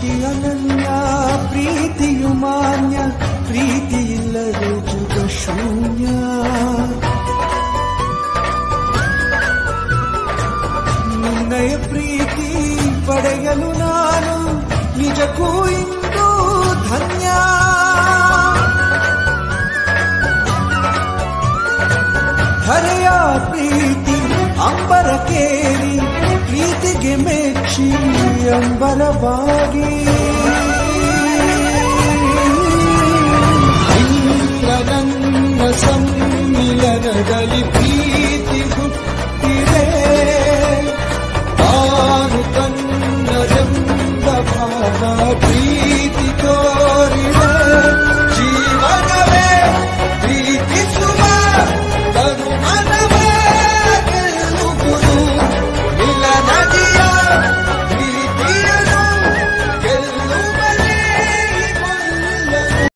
ಪ್ರೀತಿ ಅನನ್ಯ ಪ್ರೀತಿಯು ಮಾನ್ಯ ಪ್ರೀತಿ ಇಲ್ಲದೆ ಜುಗ ಶೂನ್ಯ ನಿನ್ನಯ ಪ್ರೀತಿ ಪಡೆಯಲು ನಾನು ನಿಜಕ್ಕೂ ಇಂದು ಧನ್ಯ ಹರೆಯ ಪ್ರೀತಿ ಅಂಬರ ಕೇರಿ ಪ್ರೀತಿಗೆ ಮೆಚ್ಚಿ ಅಂಬರವಾಗಿ ಇಂದ್ರನಂದ ಸಮ್ಮಿಲನದಲ್ಲಿ